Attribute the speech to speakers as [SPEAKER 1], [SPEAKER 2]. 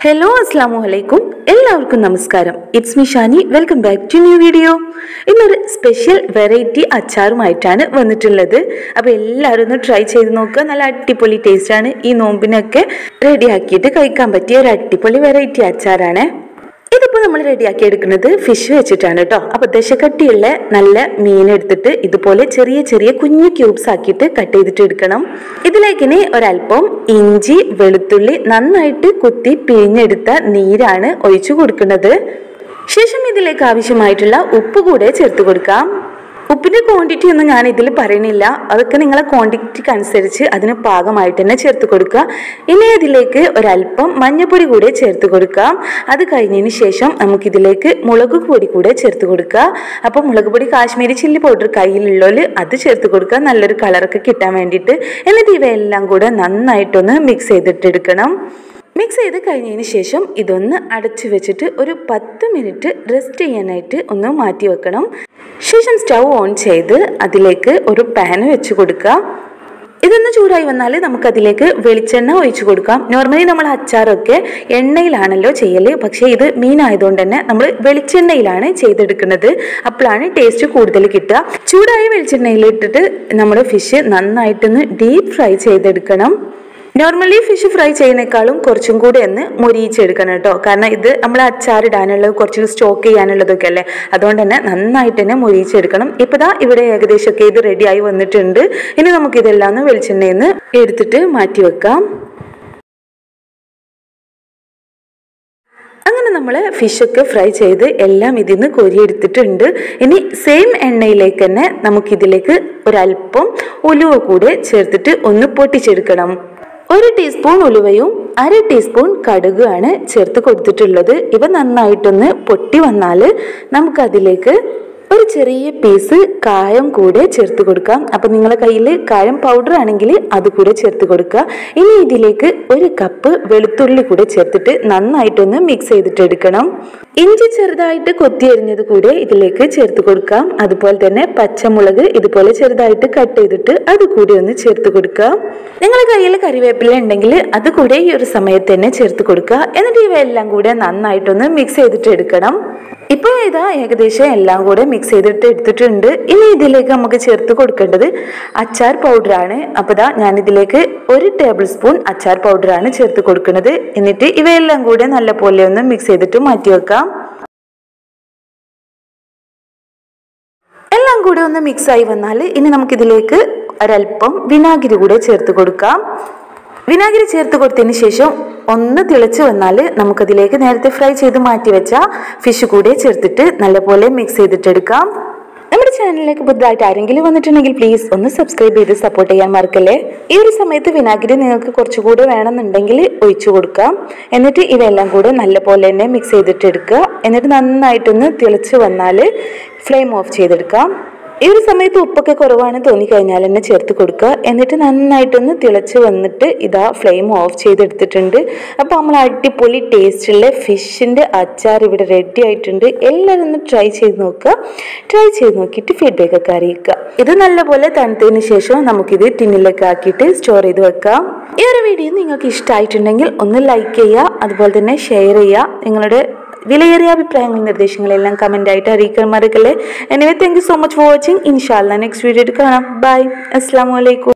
[SPEAKER 1] hello അസ്സാം വലൈക്കും എല്ലാവർക്കും നമസ്കാരം it's me Shani welcome back to new video ഇന്നൊരു സ്പെഷ്യൽ വെറൈറ്റി അച്ചാറുമായിട്ടാണ് വന്നിട്ടുള്ളത് അപ്പോൾ എല്ലാവരും ഒന്ന് ട്രൈ ചെയ്ത് നോക്കുക നല്ല അടിപൊളി ടേസ്റ്റാണ് ഈ നോമ്പിനൊക്കെ റെഡിയാക്കിയിട്ട് കഴിക്കാൻ പറ്റിയ ഒരു അടിപൊളി വെറൈറ്റി അച്ചാറാണ് ഇതിപ്പോൾ നമ്മൾ റെഡിയാക്കി എടുക്കുന്നത് ഫിഷ് വെച്ചിട്ടാണ് കേട്ടോ അപ്പോൾ ദശക്കട്ടിയുള്ള നല്ല മീൻ എടുത്തിട്ട് ഇതുപോലെ ചെറിയ ചെറിയ കുഞ്ഞു ക്യൂബ്സ് ആക്കിയിട്ട് കട്ട് ചെയ്തിട്ട് എടുക്കണം ഇതിലേക്ക് ഇനി ഒരല്പം ഇഞ്ചി വെളുത്തുള്ളി നന്നായിട്ട് കുത്തി പിഴിഞ്ഞെടുത്ത നീരാണ് ഒഴിച്ചു കൊടുക്കുന്നത് ശേഷം ഇതിലേക്ക് ആവശ്യമായിട്ടുള്ള ഉപ്പ് കൂടെ ചേർത്ത് കൊടുക്കാം ഉപ്പിന്റെ ക്വാണ്ടിറ്റി ഒന്നും ഞാൻ ഇതിൽ പറയണില്ല അതൊക്കെ നിങ്ങളെ ക്വാണ്ടിറ്റിക്ക് അനുസരിച്ച് അതിന് പാകമായിട്ട് തന്നെ ചേർത്ത് കൊടുക്കുക ഇനി ഇതിലേക്ക് ഒരല്പം മഞ്ഞപ്പൊടി കൂടെ ചേർത്ത് കൊടുക്കാം അത് കഴിഞ്ഞതിന് ശേഷം നമുക്കിതിലേക്ക് മുളക് പൊടി കൂടെ ചേർത്ത് കൊടുക്കുക അപ്പോൾ മുളക് പൊടി കാശ്മീരി ചില്ലി പൗഡർ കയ്യിലുള്ളവർ അത് ചേർത്ത് കൊടുക്കുക നല്ലൊരു കളറൊക്കെ കിട്ടാൻ വേണ്ടിയിട്ട് എന്നിട്ട് ഇവയെല്ലാം കൂടെ നന്നായിട്ടൊന്ന് മിക്സ് ചെയ്തിട്ടെടുക്കണം മിക്സ് ചെയ്ത് കഴിഞ്ഞതിന് ശേഷം ഇതൊന്ന് അടച്ചു വെച്ചിട്ട് ഒരു പത്ത് മിനിറ്റ് റെസ്റ്റ് ചെയ്യാനായിട്ട് ഒന്ന് മാറ്റി വെക്കണം ശേഷം സ്റ്റൗ ഓൺ ചെയ്ത് അതിലേക്ക് ഒരു പാൻ വെച്ച് കൊടുക്കുക ഇതൊന്ന് ചൂടായി വന്നാൽ നമുക്കതിലേക്ക് വെളിച്ചെണ്ണ ഒഴിച്ചു കൊടുക്കാം നോർമലി നമ്മൾ അച്ചാറൊക്കെ എണ്ണയിലാണല്ലോ ചെയ്യൽ പക്ഷേ ഇത് മീനായതുകൊണ്ട് തന്നെ നമ്മൾ വെളിച്ചെണ്ണയിലാണ് ചെയ്തെടുക്കുന്നത് അപ്പോഴാണ് ടേസ്റ്റ് കൂടുതൽ കിട്ടുക ചൂടായ വെളിച്ചെണ്ണയിൽ ഇട്ടിട്ട് നമ്മൾ ഫിഷ് നന്നായിട്ടൊന്ന് ഡീപ്പ് ഫ്രൈ ചെയ്തെടുക്കണം നോർമലി ഫിഷ് ഫ്രൈ ചെയ്യുന്നേക്കാളും കുറച്ചും കൂടി ഒന്ന് മുരിയിച്ചെടുക്കണം കേട്ടോ കാരണം ഇത് നമ്മൾ അച്ചാറിടാനുള്ളത് കുറച്ച് സ്റ്റോക്ക് ചെയ്യാനുള്ളതൊക്കെ അല്ലേ അതുകൊണ്ട് തന്നെ നന്നായിട്ട് തന്നെ മുരിയിച്ചെടുക്കണം ഇപ്പൊ ദാ ഇവിടെ ഏകദേശമൊക്കെ ഇത് റെഡിയായി വന്നിട്ടുണ്ട് ഇനി നമുക്ക് ഇതെല്ലാം ഒന്ന് വെളിച്ചെണ്ണയിൽ നിന്ന് എടുത്തിട്ട് മാറ്റി വെക്കാം അങ്ങനെ നമ്മൾ ഫിഷൊക്കെ ഫ്രൈ ചെയ്ത് എല്ലാം ഇതിൽ നിന്ന് കോരിയെടുത്തിട്ടുണ്ട് ഇനി സെയിം എണ്ണയിലേക്ക് തന്നെ നമുക്കിതിലേക്ക് ഒരല്പം ഉലുവ കൂടെ ചേർത്തിട്ട് ഒന്ന് പൊട്ടിച്ചെടുക്കണം ഒരു ടീസ്പൂൺ ഉലുവയും അര ടീസ്പൂൺ കടുകാണ് ചേർത്ത് കൊടുത്തിട്ടുള്ളത് ഇവ നന്നായിട്ടൊന്ന് പൊട്ടി വന്നാൽ നമുക്കതിലേക്ക് ഒരു ചെറിയ പീസ് കായം കൂടെ ചേർത്ത് കൊടുക്കാം അപ്പം നിങ്ങളുടെ കയ്യിൽ കായം പൗഡർ ആണെങ്കിൽ അത് കൂടെ ചേർത്ത് കൊടുക്കുക ഇനി ഇതിലേക്ക് ഒരു കപ്പ് വെളുത്തുള്ളി കൂടെ ചേർത്തിട്ട് നന്നായിട്ടൊന്ന് മിക്സ് ചെയ്തിട്ട് എടുക്കണം ഇഞ്ചി ചെറുതായിട്ട് കൊത്തിയരിഞ്ഞത് കൂടെ ഇതിലേക്ക് ചേർത്ത് കൊടുക്കാം അതുപോലെ തന്നെ പച്ചമുളക് ഇതുപോലെ ചെറുതായിട്ട് കട്ട് ചെയ്തിട്ട് അത് കൂടി ഒന്ന് ചേർത്ത് കൊടുക്കുക നിങ്ങളുടെ കയ്യിൽ കറിവേപ്പില ഉണ്ടെങ്കിൽ അത് കൂടെ ഈ ഒരു സമയത്ത് തന്നെ ചേർത്ത് കൊടുക്കുക എന്നിട്ട് ഇവയെല്ലാം കൂടെ നന്നായിട്ടൊന്ന് മിക്സ് ചെയ്തിട്ട് എടുക്കണം ഇപ്പോൾ ഇതാ ഏകദേശം എല്ലാം കൂടെ മിക്സ് ചെയ്തിട്ട് എടുത്തിട്ടുണ്ട് ഇനി ഇതിലേക്ക് നമുക്ക് ചേർത്ത് കൊടുക്കേണ്ടത് അച്ചാർ പൗഡറാണ് അപ്പോൾ ഇതാ ഞാൻ ഇതിലേക്ക് ഒരു ടേബിൾ സ്പൂൺ അച്ചാർ പൗഡറാണ് ചേർത്ത് കൊടുക്കുന്നത് എന്നിട്ട് ഇവയെല്ലാം കൂടെ നല്ലപോലെ ഒന്ന് മിക്സ് ചെയ്തിട്ട് മാറ്റി വെക്കാം എല്ലാം കൂടെ ഒന്ന് മിക്സ് ആയി വന്നാൽ ഇനി നമുക്കിതിലേക്ക് ഒരല്പം വിനാഗിരി കൂടെ ചേർത്ത് കൊടുക്കാം വിനാഗിരി ചേർത്ത് കൊടുത്തതിന് ശേഷം ഒന്ന് തിളച്ച് വന്നാൽ നമുക്കതിലേക്ക് നേരത്തെ ഫ്രൈ ചെയ്ത് മാറ്റി വെച്ച ഫിഷ് കൂടെ ചേർത്തിട്ട് നല്ലപോലെ മിക്സ് ചെയ്തിട്ടെടുക്കാം നമ്മുടെ ചാനലിലേക്ക് പുതുതായിട്ട് ആരെങ്കിലും വന്നിട്ടുണ്ടെങ്കിൽ പ്ലീസ് ഒന്ന് സബ്സ്ക്രൈബ് ചെയ്ത് സപ്പോർട്ട് ചെയ്യാൻ മറക്കല്ലേ ഈ ഒരു സമയത്ത് വിനാഗിരി നിങ്ങൾക്ക് കുറച്ചുകൂടെ വേണമെന്നുണ്ടെങ്കിൽ ഒഴിച്ചു കൊടുക്കാം എന്നിട്ട് ഇവയെല്ലാം കൂടെ നല്ലപോലെ തന്നെ മിക്സ് ചെയ്തിട്ടെടുക്കുക എന്നിട്ട് നന്നായിട്ടൊന്ന് തിളച്ച് വന്നാൽ ഫ്ലെയിം ഓഫ് ചെയ്തെടുക്കാം ഈ ഒരു സമയത്ത് ഉപ്പൊക്കെ കുറവാണ് തോന്നിക്കഴിഞ്ഞാൽ തന്നെ ചേർത്ത് കൊടുക്കുക എന്നിട്ട് നന്നായിട്ടൊന്ന് തിളച്ച് വന്നിട്ട് ഇതാ ഫ്ലെയിം ഓഫ് ചെയ്തെടുത്തിട്ടുണ്ട് അപ്പോൾ നമ്മൾ അടിപൊളി ടേസ്റ്റുള്ള ഫിഷിൻ്റെ അച്ചാർ ഇവിടെ റെഡി ആയിട്ടുണ്ട് എല്ലാവരും ഒന്ന് ട്രൈ ചെയ്ത് നോക്കുക ട്രൈ ചെയ്ത് നോക്കിയിട്ട് ഫീഡ്ബാക്ക് ഒക്കെ അറിയിക്കുക ഇത് നല്ലപോലെ തണുത്തതിന് ശേഷം നമുക്കിത് ടിന്നിലൊക്കെ ആക്കിയിട്ട് സ്റ്റോർ ചെയ്ത് വെക്കാം ഈ ഒരു വീഡിയോ നിങ്ങൾക്ക് ഇഷ്ടമായിട്ടുണ്ടെങ്കിൽ ഒന്ന് ലൈക്ക് ചെയ്യുക അതുപോലെ തന്നെ ഷെയർ ചെയ്യുക നിങ്ങളുടെ വിലയേറിയ അഭിപ്രായങ്ങളും നിർദ്ദേശങ്ങളെല്ലാം കമൻ്റ് ആയിട്ട് അറിയിക്കാൻ മറക്കല്ലേ anyway thank you so much for watching ഇൻഷാല്ല നെക്സ്റ്റ് വീഡിയോ കാണാം ബൈ അസ്സാം വലൈക്കും